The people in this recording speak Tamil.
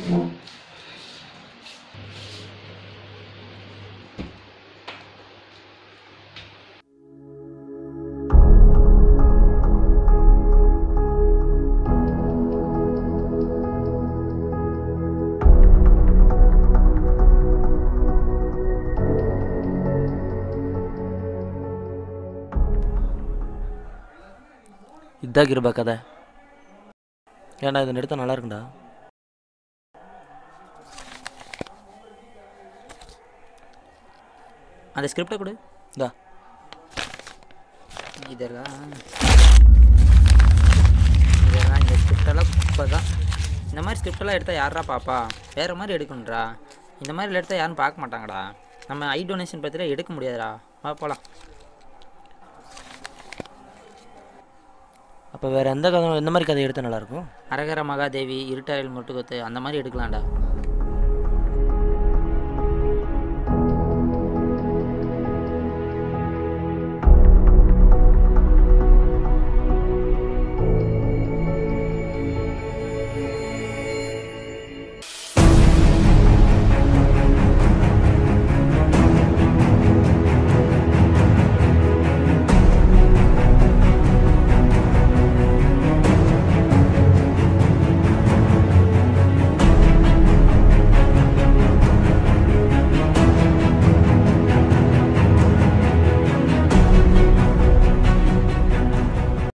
இதான் கிருபா கதை ஏன்டா இதை எடுத்தால் நல்லா இருக்கும்டா அந்த ஸ்கிரிப்டை கொடு இந்தா இதெல்லாம் இதெல்லாம் இந்த ஸ்கிரிப்டெல்லாம் குப்பை தான் இந்த மாதிரி ஸ்கிரிப்டெல்லாம் எடுத்தால் யாரா பாப்பா வேறு மாதிரி எடுக்கணும்டா இந்த மாதிரி எடுத்தால் யாரும் பார்க்க மாட்டாங்கடா நம்ம ஐ டொனேஷன் பற்றிலாம் எடுக்க முடியாதுடா வா போகலாம் அப்போ வேறு எந்த கதை எந்த மாதிரி கதை எடுத்தால் நல்லாயிருக்கும் அரகர மகாதேவி இருட்டறையில் முட்டுக்கொத்து அந்த மாதிரி எடுக்கலாம்டா